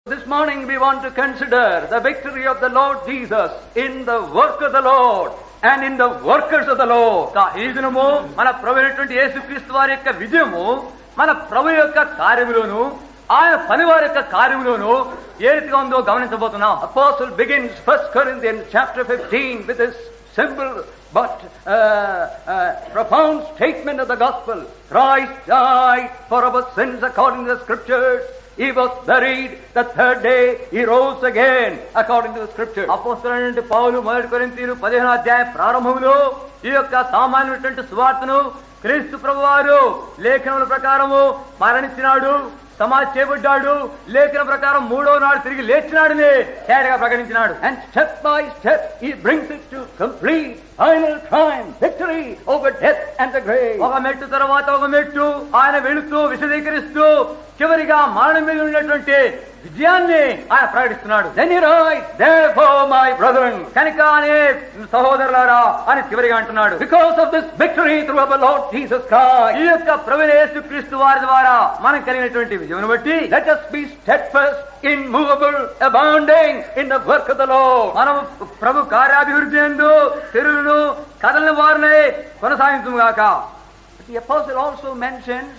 This morning we want to consider the victory of the Lord Jesus in the work of the Lord and in the workers of the Lord. కా- ఈ దినము మన ప్రభు అయినటువంటి యేసుక్రీస్తు వారి యొక్క విజయము మన ప్రభు యొక్క కార్యములోను ఆయన పనివారి యొక్క కార్యములోను ఏ రీతిగా ఉందో గమనించబోతున్నాం Apostle begins 1 Corinthians chapter 15 with this simple but uh, uh, profound statement of the gospel. Christ died for our sins according to the scriptures. He was buried. The third day he rose again according to the scriptures. అపోస్తులైనటువంటి పౌలు మొదటి కొరింథీయులు పదిహేను అధ్యాయం ప్రారంభంలో ఈ యొక్క సామాన్యమైనటువంటి సువార్తను క్రీస్తు ప్రభువారు లేఖనముల ప్రకారము మరణించినాడు సమాధి చేయబడ్డాడు లేఖన ప్రకారం మూడో నాడు తిరిగి లేచినాడని తేటగా ప్రకటించినాడు And step by step he brings it to complete final triumph, victory over death and the grave. ఒక మెట్టు తర్వాత ఒక మెట్టు ఆయన వెళుతూ విశదీకరిస్తూ చివరిగా మరణం మీద ఉన్నటువంటి విజయాన్ని ఆయన ప్రకటిస్తున్నాడు Then he writes, Therefore, my brethren, కనుక అనే సహోదరులారా అని చివరిగా అంటున్నాడు because of this victory through our Lord Jesus Christ, ఈ యొక్క ప్రభుని యేసుక్రీస్తు వారి ద్వారా మనకు కలిగినటువంటి విజయమును బట్టి let us be steadfast, immovable, abounding in the work of the Lord. మనం ప్రభు కార్యాభివృద్ధి ఎందు తిరుగును కథలను వారిని కొనసాగించము గాక The apostle also mentions,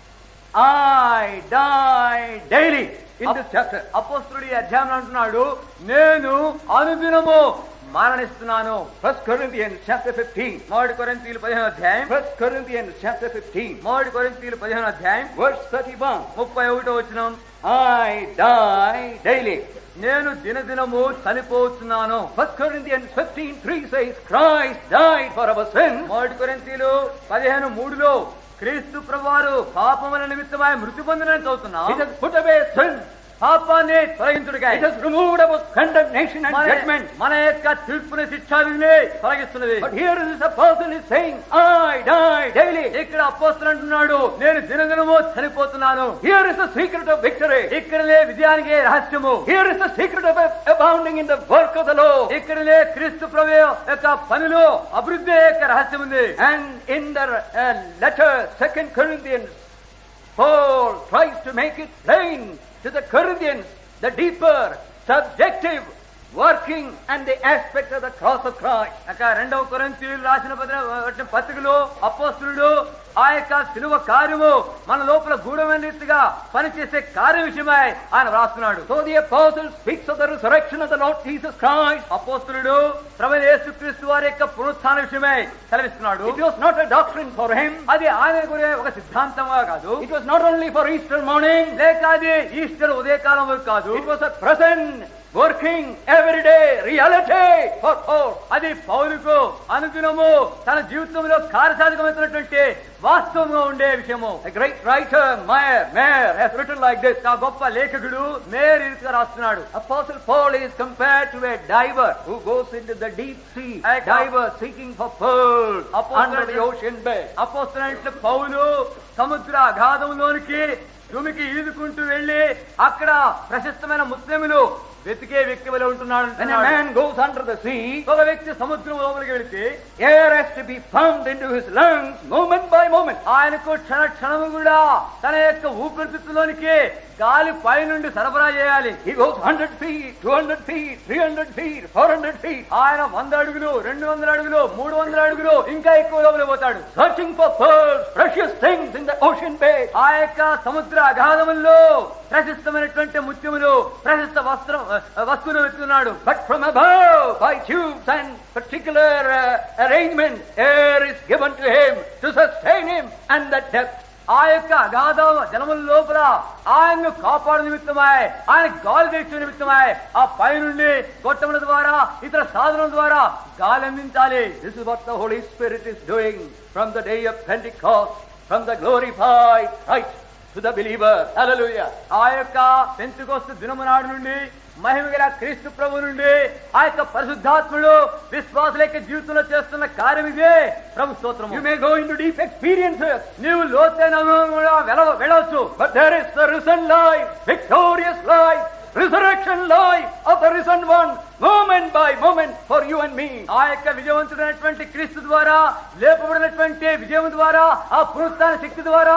I die daily in this chapter. అపోస్తుడు ఈ అధ్యాయంలో అంటున్నాడు నేను అనుదినము మరణిస్తున్నాను First Corinthians chapter 15. మొదటి కొరింథీయులు పదిహేను అధ్యాయం First Corinthians chapter 15, మొదటి కొరింథీయులు పదిహేను అధ్యాయం verse 31. ముప్పై ఒకటో వచ్చిన I die daily. నేను దినదినము చనిపోతున్నాను First Corinthians 15, 3 says, Christ died for our sins. మొదటి కొరింథీయులు పదిహేను మూడులో క్రీస్తు ప్రభువారు పాపముల నిమిత్తమై మృతి పొందినని చదువుతున్నాం It has put away sin. పాపాన్ని తొలగించుడిగా It has removed our condemnation and judgment. మన యొక్క తీర్పుని శిక్షా విధిని తొలగిస్తున్నది But here this apostle is saying, I die daily. ఇక్కడ అపోస్తులు అంటున్నాడు నేను దినదినము చనిపోతున్నాను Here is the secret of victory. ఇక్కడలే విజయానికి రహస్యము Here is the secret of abounding in the work of the Lord. ఇక్కడలే క్రీస్తు ప్రభు యొక్క పనిలో అభివృద్ధి యొక్క రహస్యం ఉంది And in the uh, letter, Second Corinthians, Paul tries to make it plain to the Corinthians, the deeper, subjective working and the aspect of the cross of Christ. అక్క రెండవ కొరింథీయులు రాసిన పత్రిక పత్రికలో అపోస్తులుడు ఆ యొక్క సిలువ కార్యము మన లోపల గూఢమైన రీతిగా పనిచేసే కార్య విషయమై ఆయన వ్రాస్తున్నాడు So the apostle speaks of the resurrection of the Lord Jesus Christ. అపోస్తులుడు ప్రభు యేసుక్రీస్తు వారి యొక్క పునరుత్థాన విషయమై సెలవిస్తున్నాడు It was not a doctrine for him. అది ఆయన గురే ఒక సిద్ధాంతంగా కాదు It was not only for Easter morning. లేక అది ఈస్టర్ ఉదయకాలం వరకు కాదు It was a present, working, everyday reality for Paul. అది పౌరుకు అనుదినము తన జీవితంలో కార్యసాధకమైనటువంటి వాస్తవంగా ఉండే విషయము A great writer, Meyer, Meyer, has written like this. ఆ గొప్ప లేఖకుడు మేరీ రీతిగా రాస్తున్నాడు Apostle Paul is compared to a diver who goes into the deep sea, a Like- diver seeking for pearls Apostle- under the ocean bed. అపోస్తున్నట్లు పౌలు సముద్ర అగాధంలోనికి భూమికి ఈదుకుంటూ వెళ్లి అక్కడ ప్రశస్తమైన ముస్లింలు వెతికే వ్యక్తి వలె ఉంటున్నాడు When a అంటున్నాడు. man goes under the sea, ఒక వ్యక్తి సముద్రం లోపలికి వెళితే air has to be pumped into his lungs moment by moment. ఆయనకు క్షణ క్షణము కూడా తన యొక్క ఊపిరితిత్తులోనికి గాలి పై నుండి సరఫరా చేయాలి He goes 100 feet, 200 feet, 300 feet, 400 feet, ఆయన వంద అడుగులు రెండు వందల అడుగులు మూడు వందల అడుగులు ఇంకా ఎక్కువ లోపలికి పోతాడు searching for pearls, precious things in the ocean bed. ఆ యొక్క సముద్ర అగాధముల్లో ప్రశస్తమైనటువంటి ముత్యములు ప్రశస్త వస్త్రం వస్తువులు వెతుకున్నాడు But from above, by tubes and particular uh, arrangement, air is given to him to sustain him and the depth. ఆ యొక్క అగాధ జలముల లోపల ఆయన్ను కాపాడు నిమిత్తమై ఆయన గాలి తెచ్చే నిమిత్తమై ఆ పై నుండి గొట్టముల ద్వారా ఇతర సాధనల ద్వారా గాలి అందించాలి This is what the Holy Spirit is doing from the day of Pentecost, from the glorified Christ to the believer. Hallelujah. ఆ యొక్క పెంచుకొస్తు దినము నాడు నుండి మహిమ గల క్రీస్తు ప్రభు నుండి ఆ యొక్క పరిశుద్ధాత్ముడు విశ్వాసుల యొక్క జీవితంలో చేస్తున్న కార్యం ఇదే ప్రభు స్తోత్రము You may go into deep experiences, నీవు లోతైన అనుభవం కూడా వెళ్ళ- వెళ్ళవచ్చు but there is the risen life, victorious life, resurrection life of the risen one, moment by moment for you and me. ఆ యొక్క విజయవంతుడైనటువంటి క్రీస్తు ద్వారా లేపబడినటువంటి విజయం ద్వారా ఆ పునరుత్థాన శక్తి ద్వారా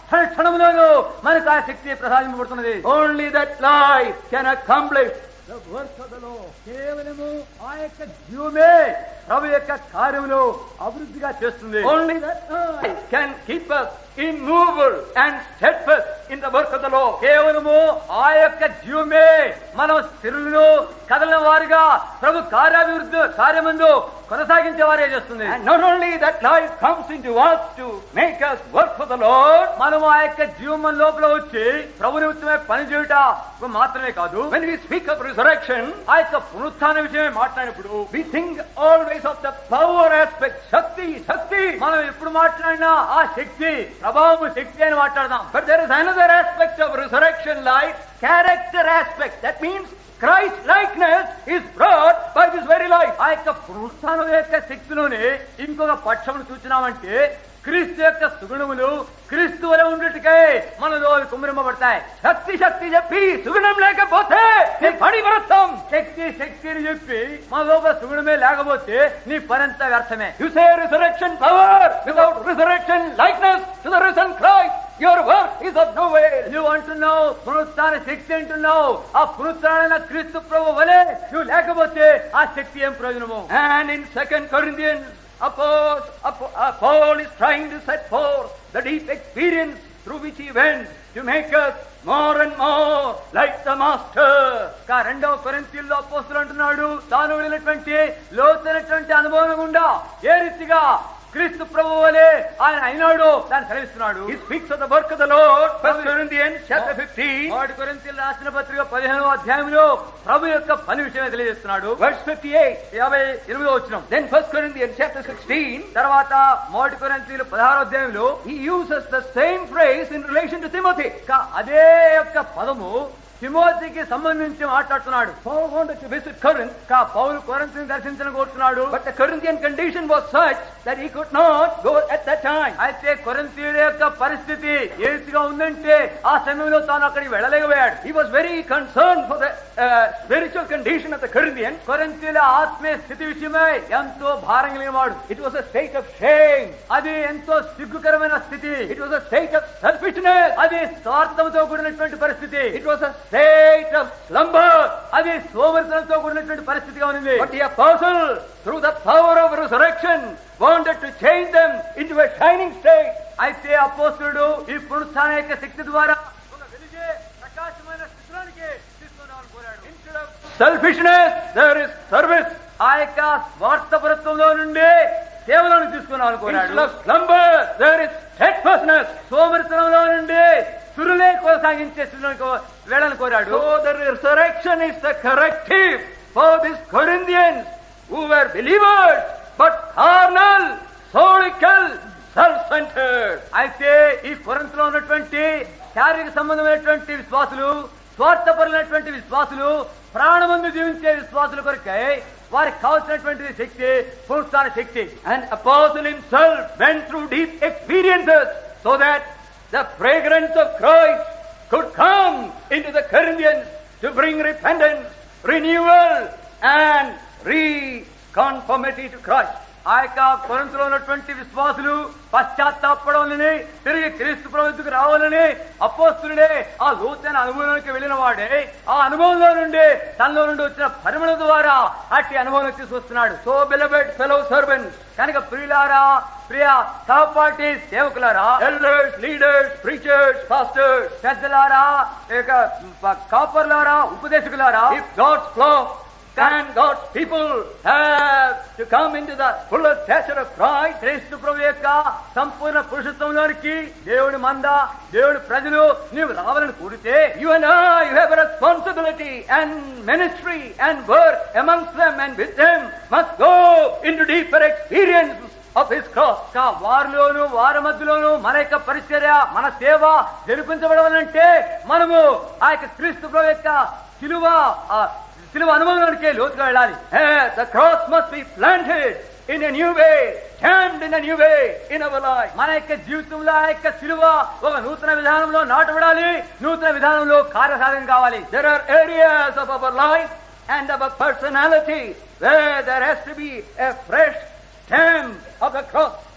క్షణ క్షణంలోనూ మనకు ఆ శక్తి ప్రసాదింపబడుతున్నది Only that life can accomplish the work of the Lord. కేవలము ఆ యొక్క జీవమే ప్రభు యొక్క కార్యములు అభివృద్ధిగా చేస్తుంది Only that life can keep us immovable and steadfast in the work of the Lord. కేవలము ఆ యొక్క జీవమే మనం స్థిరులను కదలిన వారుగా ప్రభు కార్యాభివృద్ధి కార్యమందు కొనసాగించే వారే చేస్తుంది And not only that life comes into us to make us work for the Lord, మనము ఆ యొక్క జీవం మన లోపల వచ్చి ప్రభు నిమిత్తమే పని చేయుట మాత్రమే కాదు when we speak of resurrection, ఆ యొక్క పునరుత్థాన విషయమే మాట్లాడినప్పుడు we think always of the power aspect, Shakti, Shakti. మనం ఎప్పుడు మాట్లాడినా ఆ శక్తి ప్రభావం శక్తి అని మాట్లాడదాం But there is another aspect of resurrection life, character aspect. That means Christ likeness is brought by this very life. ఆ యొక్క పునరుత్థానం యొక్క శక్తిలోనే ఇంకొక పక్షమును చూచినామంటే క్రీస్తు యొక్క సుగుణములు క్రీస్తు వలె ఉండేట్టుకై మనలో అవి కుమ్మరింపబడతాయి శక్తి శక్తి చెప్పి సుగుణం లేకపోతే నీ పని వ్యర్థం శక్తి శక్తి అని చెప్పి మన లోపల సుగుణమే లేకపోతే నీ పనంతా వ్యర్థమే You say resurrection power without resurrection likeness to the risen Christ. Your work is of no avail. నువ్వు అంటున్నావు పునరుత్థాన శక్తి అంటున్నావు ఆ పునరుత్థాన క్రీస్తు ప్రభు వలె నువ్వు లేకపోతే ఆ శక్తి ఏం ప్రయోజనము And in Second Corinthians, Apostle, Apo- uh, Paul is trying to set forth the deep experience through which he went to make us more and more like the Master. ఇంకా రెండవ కొరింథీయుల్లో అపోస్తులు అంటున్నాడు తాను వెళ్ళినటువంటి లోతైనటువంటి అనుభవం గుండా ఏ రీతిగా క్రీస్తు ప్రభు వలె ఆయన అయినాడు దాన్ని సెలవిస్తున్నాడు He speaks of the work of the Lord, First Corinthians chapter 15, మొదటి కొరింథీయులు రాసిన పత్రిక పదిహేనవ అధ్యాయంలో ప్రభు యొక్క పని విషయమే తెలియజేస్తున్నాడు verse 58. యాభై ఎనిమిదో వచ్చిన Then First Corinthians chapter 16, తర్వాత మొదటి కొరింథీయులు పదహారో అధ్యాయంలో he uses the same phrase in relation to Timothy. ఇంకా అదే యొక్క పదము తిమోతికి సంబంధించి మాట్లాడుతున్నాడు Paul wanted to visit Corinth, ఇంకా పౌలు కొరంతిని దర్శించడం కోరుతున్నాడు but the Corinthian condition was such that he could not go at that time. అయితే కొరంతీయుల యొక్క పరిస్థితి ఏ రీతిగా ఉందంటే ఆ సమయంలో తాను అక్కడికి వెళ్ళలేకపోయాడు He was very concerned for the uh, spiritual condition of the Corinthians. కొరంతీయుల ఆత్మీయ స్థితి విషయమై ఎంతో భారం కలిగిన వాడు It was a state of shame. అది ఎంతో సిగ్గుకరమైన స్థితి It was a state of selfishness. అది స్వార్థంతో కూడినటువంటి పరిస్థితి It was a state of slumber. అది సోమరితనంతో కూడినటువంటి పరిస్థితిగా ఉంది But the apostle, through the power of resurrection, wanted to change them into a shining state. అయితే అపోస్తుడు ఈ పునరుత్థాన యొక్క శక్తి ద్వారా ఒక వెలిగే ప్రకాశమైన స్థితిలోనికి తీసుకున్నామని కోరాడు Instead of selfishness, there is service. ఆ యొక్క స్వార్థపరత్వంలో నుండి సేవలను తీసుకున్నామని కోరాడు Instead of slumber, there is steadfastness. సోమరితనంలో నుండి సురులే కొనసాగించే స్థితిలోకి వెళ్ళని కోరాడు So the resurrection is the corrective for these Corinthians who were believers, but carnal, solical, self-centered. అయితే ఈ కొరంతలో ఉన్నటువంటి శారీరక సంబంధమైనటువంటి విశ్వాసులు స్వార్థపరులైనటువంటి విశ్వాసులు ప్రాణమందు జీవించే విశ్వాసుల కొరకై వారికి కావలసినటువంటి శక్తి పునరుత్థాన శక్తి And apostle himself went through deep experiences so that the fragrance of Christ could come into the Corinthians to bring repentance, renewal, and reconformity to Christ. ఆ యొక్క కొరంతలో ఉన్నటువంటి విశ్వాసులు పశ్చాత్తాపడాలని తిరిగి క్రీస్తు ప్రభుత్వకు రావాలని అపోస్తుడే ఆ లోతైన అనుభవంలోకి వెళ్ళిన వాడే ఆ అనుభవంలో నుండి తనలో నుండి వచ్చిన పరిమళ ద్వారా అట్టి అనుభవం తీసుకొస్తున్నాడు So, beloved fellow servants, కనుక ప్రియులారా ప్రియ సహపాఠి సేవకులారా elders, leaders, preachers, pastors, పెద్దలారా ఇక కాపర్లారా ఉపదేశకులారా if God's flock and God's people have to come into the fuller stature of Christ, క్రీస్తు ప్రభు యొక్క సంపూర్ణ పురుషత్వంలోనికి దేవుని మంద దేవుని ప్రజలు నీవు రావాలని కోరితే you and I have a responsibility and ministry and work amongst them and with them must go into deeper experience of His cross. ఇంకా వారిలోను వారి మధ్యలోను మన యొక్క పరిచర్య మన సేవ జరిపించబడవాలంటే మనము ఆ యొక్క క్రీస్తు ప్రభు యొక్క సిలువ ఆ సిలువ అనుభవంలోనికి లోతుగా వెళ్ళాలి Eh, the cross must be planted in a new way, stamped in a new way in our life. మన యొక్క జీవితంలో ఆ యొక్క సిలువ ఒక నూతన విధానంలో నాటబడాలి నూతన విధానంలో కార్యసాధన కావాలి There are areas of our life and of our personality where there has to be a fresh stamp of the cross.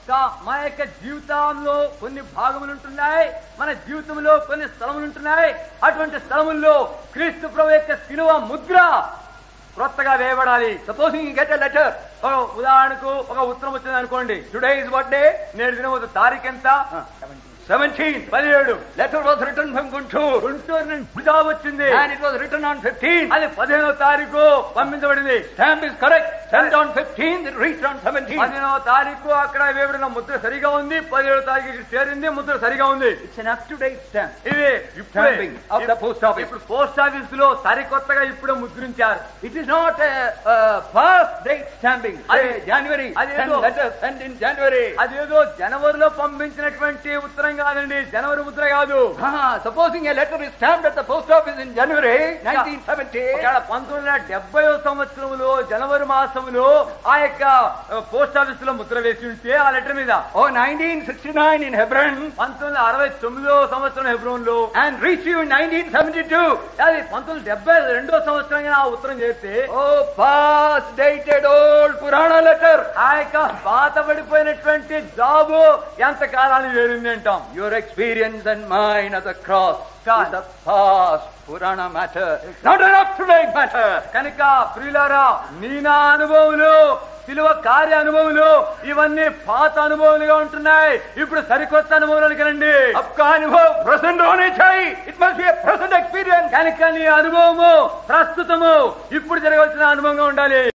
కా- మా యొక్క జీవితంలో కొన్ని భాగములు ఉంటున్నాయి మన జీవితంలో కొన్ని స్థలములు ఉంటున్నాయి అటువంటి స్థలముల్లో క్రీస్తు ప్రభు యొక్క శిలువ ముద్ర క్రొత్తగా వేయబడాలి Supposing you get a letter, ఒక ఉదాహరణకు ఒక ఉత్తరం వచ్చింది అనుకోండి today is what day? నేడు దినవద్దు తారీఖు ఎంత 17. పదిహేడు Letter was written from Guntur Guntur నుంచి జాబ్ వచ్చింది and it was written on 15. అది పదిహేనవ తారీఖు పంపించబడింది Stamp is correct. Sent on 15, it reached on 17. పదిహేనవ తారీఖు అక్కడ వేయబడిన ముద్ర సరిగా ఉంది పదిహేడవ తారీఖు చేరింది ముద్ర సరిగా ఉంది It's an up-to-date stamp. ఇది ఇప్పుడే Stamping of the post office. ఇప్పుడు పోస్ట్ ఆఫీస్ లో సరికొత్తగా ఇప్పుడు ముద్రించారు It is not a, a past date stamping. Say Adi- January, Adi- send letter sent in January. అదేదో జనవరిలో పంపించినటువంటి ఉత్తరం కాదండి జనవరి ముద్ర కాదు Ah, supposing a letter is stamped at the post office in January 1970, ఇక్కడ పంతొమ్మిది వందల డెబ్బై సంవత్సరంలో జనవరి మాసంలో ఆ యొక్క ఆ, పోస్ట్ ఆఫీస్ లో ముద్ర వేసి ఉంటే ఆ లెటర్ మీద or 1969 in Hebron, పంతొమ్మిది వందల అరవై తొమ్మిదో సంవత్సరం హెబ్రోన్ లో and reach you in 1972. అది పంతొమ్మిది వందల డెబ్బై రెండో సంవత్సరంగా ఆ ఉత్తరం చేస్తే Oh, past dated old Purana letter. ఆ యొక్క పాతబడిపోయినటువంటి జాబు ఎంత కాలాన్ని వేరింది అంటాం Your experience and mine of the cross God. is a past Purana matter, not an up-to-date matter. కనుక ప్రియులారా నీ నా అనుభవములు సిలువ కార్య అనుభవములు ఇవన్నీ పాత అనుభవాలుగా ఉంటున్నాయి ఇప్పుడు సరికొత్త అనుభవాలకు రండి आपका अनुभव present होने चाहिए. It must be a present experience. కనుక నీ అనుభవము ప్రస్తుతము ఇప్పుడు జరగవలసిన అనుభవంగా ఉండాలి